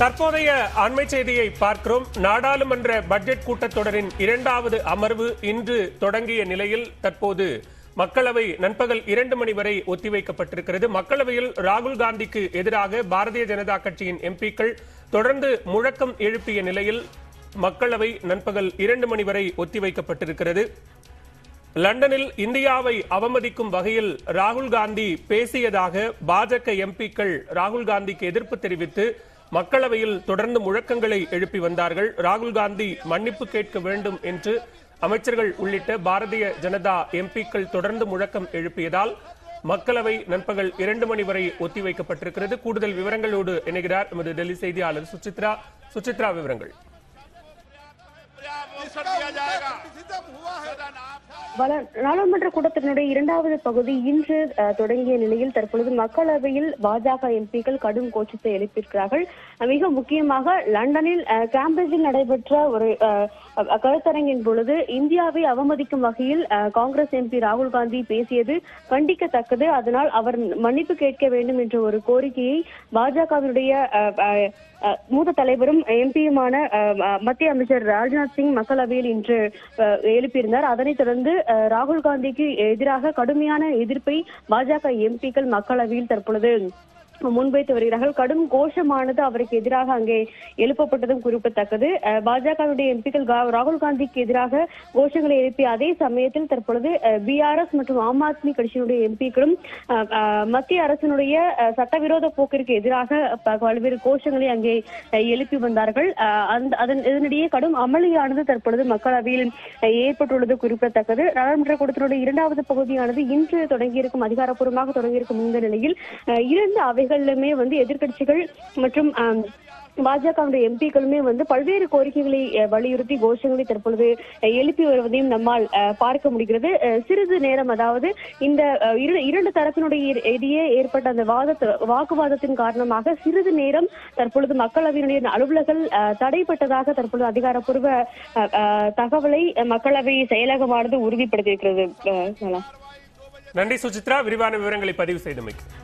தற்போதைய அண்மை செய்தியை பார்க்கிறோம் நாடாளுமன்ற பட்ஜெட் கூட்டத்தொடரின் இரண்டாவது அமர்வு இன்று தொடங்கிய நிலையில் தற்போது மக்களவை நண்பகல் இரண்டு மணி வரை ஒத்திவைக்கப்பட்டிருக்கிறது மக்களவையில் ராகுல் காந்திக்கு எதிராக பாரதிய ஜனதா கட்சியின் எம்பிக்கள் தொடர்ந்து முழக்கம் எழுப்பிய நிலையில் மக்களவை நண்பகல் இரண்டு மணி வரை ஒத்திவைக்கப்பட்டிருக்கிறது லண்டனில் இந்தியாவை அவமதிக்கும் வகையில் ராகுல் காந்தி பேசியதாக பாஜக எம்பிக்கள் ராகுல் காந்திக்கு எதிர்ப்பு தெரிவித்து மக்களவையில் தொடர்ந்து முழக்கங்களை எழுப்பி வந்தார்கள் ராகுல் காந்தி மன்னிப்பு கேட்க வேண்டும் என்று அமைச்சர்கள் உள்ளிட்ட பாரதிய ஜனதா எம்பிக்கள் தொடர்ந்து முழக்கம் எழுப்பியதால் மக்களவை நண்பகல் இரண்டு மணி வரை ஒத்திவைக்கப்பட்டிருக்கிறது கூடுதல் விவரங்களோடு இணைகிறார் எமது டெல்லி செய்தியாளர் சுசித்ரா சுசித்ரா விவரங்கள் अवसर दिया जाएगा सदन आप வள- நாடாளுமன்ற கூட்டத்தினுடைய இரண்டாவது பகுதி இன்று அஹ், தொடங்கிய நிலையில் தற்பொழுது மக்களவையில் பாஜக எம்பிக்கள் கடும் கோஷத்தை எழுப்பியிருக்கிறார்கள் அஹ், மிக முக்கியமாக லண்டனில் அஹ், கேம்பிரிட்ஜில் நடைபெற்ற ஒரு அஹ், அஹ், கருத்தரங்கின் பொழுது இந்தியாவை அவமதிக்கும் வகையில் அஹ், காங்கிரஸ் எம்பி ராகுல் காந்தி பேசியது கண்டிக்கத்தக்கது அதனால் அவர் மன்னிப்பு கேட்க வேண்டும் என்ற ஒரு கோரிக்கையை பாஜகவினுடைய அஹ், அஹ், அஹ், மூத்த தலைவரும் எம்பியுமான மத்திய அமைச்சர் ராஜ்நாத் சிங் மக்களவையில் இன்று அஹ், எழுப்பியிருந்தார் அதனைத் தொடர்ந்து அஹ், ராகுல் காந்திக்கு எதிராக கடுமையான எதிர்ப்பை பாஜக எம்பிக்கள் மக்களவையில் தற்பொழுது முன்வைத்து வருகிறார்கள் கடும் கோஷமானது அவருக்கு எதிராக அங்கே எழுப்பப்பட்டதும் குறிப்பிடத்தக்கது அஹ், பாஜகவுடைய எம்பிக்கள் கா- ராகுல் காந்திக்கு எதிராக கோஷங்களை எழுப்பிய அதே சமயத்தில் தற்பொழுது பிஆர்எஸ் மற்றும் ஆம் ஆத்மி கட்சியினுடைய எம்பிக்களும் அஹ், அஹ், மத்திய அரசினுடைய அஹ், சட்டவிரோத போக்கிற்கு எதிராக ப- பல்வேறு கோஷங்களை அங்கே அஹ், எழுப்பி வந்தார்கள் அஹ், அந்த அதன் இதனிடையே கடும் அமளியானது தற்பொழுது மக்களவையில் அஹ், ஏற்பட்டுள்ளது குறிப்பிடத்தக்கது நாடாளுமன்ற கூட்டத்தினுடைய இரண்டாவது பகுதியானது இன்று தொடங்கியிருக்கும் அதிகாரப்பூர்வமாக தொடங்கியிருக்கும் இந்த நிலையில் அஹ், இரண்டு அவைகளிலுமே வந்து எதிர்க்கட்சிகள் மற்றும் ஆம், பாஜகவுடைய எம்பிக்களுமே வந்து பல்வேறு கோரிக்கைகளை அஹ், வலியுறுத்தி கோஷங்களை தற்பொழுது அஹ், எழுப்பி வருவதையும் நம்மால் அஹ், பார்க்க முடிகிறது அஹ், சிறிது நேரம் அதாவது இந்த அஹ், இரு- இரண்டு தரப்பினுடைய இரு- இடையே ஏற்பட்ட அந்த வாதத்து வாக்குவாதத்தின் காரணமாக சிறிது நேரம் தற்பொழுது மக்களவையினுடைய அலுவலர்கள் அஹ், தடைப்பட்டதாக தற்பொழுது அதிகாரப்பூர்வ அஹ், அஹ், தகவலை அஹ், மக்களவை செயலகமானது உறுதிப்படுத்தியிருக்கிறது அஹ், நலா. நன்றி சுசித்ரா விரிவான விவரங்களை பதிவு செய்தமைக்கு